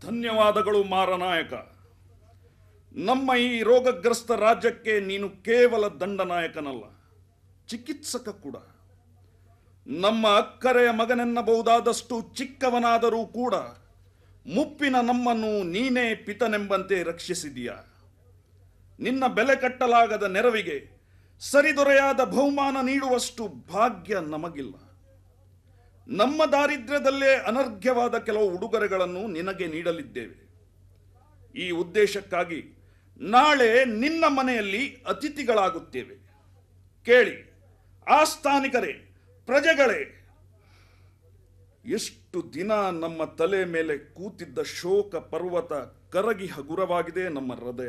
ಧನ್ಯವಾದಗಳು ಮಾರನಾಯಕ ನಮ್ಮ ಈ ರೋಗಗ್ರಸ್ತ ರಾಜ್ಯಕ್ಕೆ ನೀನು ಕೇವಲ ದಂಡನಾಯಕನಲ್ಲ ಚಿಕಿತ್ಸಕ ಕೂಡ ನಮ್ಮ ಅಕ್ಕರೆಯ ಮಗನೆನ್ನಬಹುದಾದಷ್ಟು ಚಿಕ್ಕವನಾದರೂ ಕೂಡ ಮುಪ್ಪಿನ ನಮ್ಮನ್ನು ನೀನೇ ಪಿತನೆಂಬಂತೆ ರಕ್ಷಿಸಿದೀಯ ನಿನ್ನ ಬೆಲೆ ಕಟ್ಟಲಾಗದ ನೆರವಿಗೆ ಸರಿದೊರೆಯಾದ ಬಹುಮಾನ ನೀಡುವಷ್ಟು ಭಾಗ್ಯ ನಮಗಿಲ್ಲ ನಮ್ಮ ದಾರಿದ್ರ್ಯದಲ್ಲೇ ಅನರ್ಘ್ಯವಾದ ಕೆಲವು ಉಡುಗೊರೆಗಳನ್ನು ನಿನಗೆ ನೀಡಲಿದ್ದೇವೆ ಈ ಉದ್ದೇಶಕ್ಕಾಗಿ ನಾಳೆ ನಿನ್ನ ಮನೆಯಲ್ಲಿ ಅತಿಥಿಗಳಾಗುತ್ತೇವೆ ಕೇಳಿ ಆಸ್ಥಾನಿಕರೇ ಪ್ರಜೆಗಳೇ ಎಷ್ಟು ದಿನ ನಮ್ಮ ತಲೆ ಮೇಲೆ ಕೂತಿದ್ದ ಶೋಕ ಪರ್ವತ ಕರಗಿ ಹಗುರವಾಗಿದೆ ನಮ್ಮ ಹೃದಯ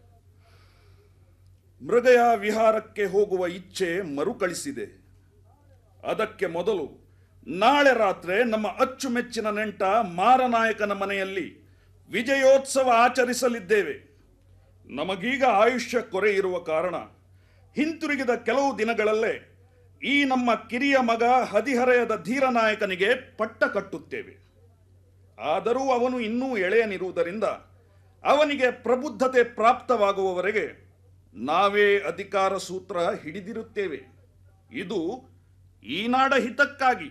ಮೃಗಯ ವಿಹಾರಕ್ಕೆ ಹೋಗುವ ಇಚ್ಛೆ ಮರುಕಳಿಸಿದೆ ಅದಕ್ಕೆ ಮೊದಲು ನಾಳೆ ರಾತ್ರಿ ನಮ್ಮ ಅಚ್ಚುಮೆಚ್ಚಿನ ನೆಂಟ ಮಾರನಾಯಕನ ಮನೆಯಲ್ಲಿ ವಿಜಯೋತ್ಸವ ಆಚರಿಸಲಿದ್ದೇವೆ ನಮಗೀಗ ಆಯುಷ್ಯ ಕೊರೆ ಇರುವ ಕಾರಣ ಹಿಂತಿರುಗಿದ ಕೆಲವು ದಿನಗಳಲ್ಲೇ ಈ ನಮ್ಮ ಕಿರಿಯ ಮಗ ಹದಿಹರೆಯದ ಧೀರನಾಯಕನಿಗೆ ಪಟ್ಟ ಕಟ್ಟುತ್ತೇವೆ ಆದರೂ ಅವನು ಇನ್ನೂ ಎಳೆಯನಿರುವುದರಿಂದ ಅವನಿಗೆ ಪ್ರಬುದ್ಧತೆ ಪ್ರಾಪ್ತವಾಗುವವರೆಗೆ ನಾವೇ ಅಧಿಕಾರ ಸೂತ್ರ ಹಿಡಿದಿರುತ್ತೇವೆ ಇದು ಈ ನಾಡ ಹಿತಕ್ಕಾಗಿ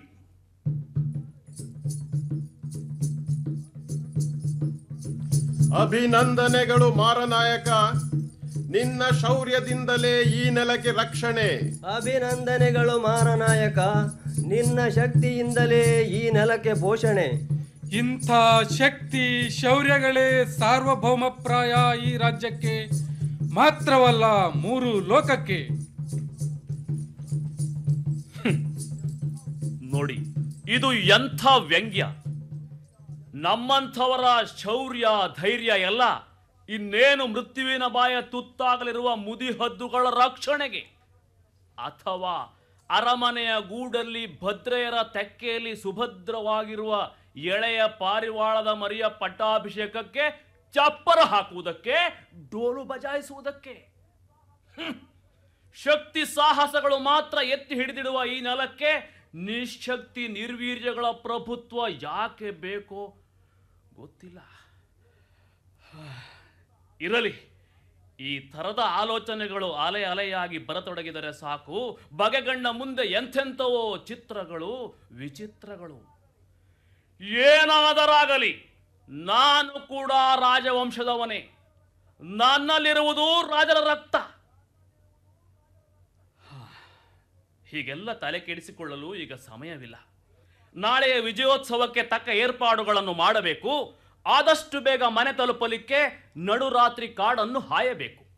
ಅಭಿನಂದನೆಗಳು ಮಾರನಾಯಕ ನಿನ್ನ ಶೌರ್ಯದಿಂದಲೇ ಈ ನೆಲಕ್ಕೆ ರಕ್ಷಣೆ ಅಭಿನಂದನೆಗಳು ಮಾರನಾಯಕ ನಿನ್ನ ಶಕ್ತಿಯಿಂದಲೇ ಈ ನೆಲಕ್ಕೆ ಪೋಷಣೆ ಇಂಥ ಶಕ್ತಿ ಶೌರ್ಯಗಳೇ ಸಾರ್ವಭೌಮಪ್ರಾಯ ಈ ರಾಜ್ಯಕ್ಕೆ ಮಾತ್ರವಲ್ಲ ಮೂರು ಲೋಕಕ್ಕೆ ನೋಡಿ ಇದು ಎಂಥ ವ್ಯಂಗ್ಯ ನಮ್ಮಂಥವರ ಶೌರ್ಯ ಧೈರ್ಯ ಎಲ್ಲ ಇನ್ನೇನು ಮೃತ್ಯುವಿನ ಬಾಯ ತುತ್ತಾಗಲಿರುವ ಮುದಿಹದ್ದುಗಳ ರಕ್ಷಣೆಗೆ ಅಥವಾ ಅರಮನೆಯ ಗೂಡಲ್ಲಿ ಭದ್ರೆಯರ ತೆಕ್ಕೆಯಲ್ಲಿ ಸುಭದ್ರವಾಗಿರುವ ಎಳೆಯ ಪಾರಿವಾಳದ ಮರಿಯ ಪಟ್ಟಾಭಿಷೇಕಕ್ಕೆ ಚಪ್ಪರ ಹಾಕುವುದಕ್ಕೆ ಡೋಲು ಬಜಾಯಿಸುವುದಕ್ಕೆ ಹ್ಮ್. ಶಕ್ತಿ ಸಾಹಸಗಳು ಮಾತ್ರ ಎತ್ತಿ ಹಿಡಿದಿಡುವ ಈ ನೆಲಕ್ಕೆ ನಿಶಕ್ತಿ ನಿರ್ವೀರ್ಯಗಳ ಪ್ರಭುತ್ವ ಯಾಕೆ ಬೇಕೋ ಗೊತ್ತಿಲ್ಲ ಇರಲಿ ಈ ಥರದ ಆಲೋಚನೆಗಳು ಅಲೆ ಅಲೆಯಾಗಿ ಬರತೊಡಗಿದರೆ ಸಾಕು ಬಗೆಗಣ್ಣ ಮುಂದೆ ಎಂಥೆಂಥವೋ ಚಿತ್ರಗಳು ವಿಚಿತ್ರಗಳು ಏನಾದರಾಗಲಿ ನಾನು ಕೂಡ ರಾಜವಂಶದವನೇ ನನ್ನಲ್ಲಿರುವುದು ರಾಜರ ರಕ್ತ ಹೀಗೆಲ್ಲ ತಲೆ ಕೆಡಿಸಿಕೊಳ್ಳಲು ಈಗ ಸಮಯವಿಲ್ಲ ನಾಳೆಯ ವಿಜಯೋತ್ಸವಕ್ಕೆ ತಕ್ಕ ಏರ್ಪಾಡುಗಳನ್ನು ಮಾಡಬೇಕು ಆದಷ್ಟು ಬೇಗ ಮನೆ ತಲುಪಲಿಕ್ಕೆ ನಡುರಾತ್ರಿ ಕಾಡನ್ನು ಹಾಯಬೇಕು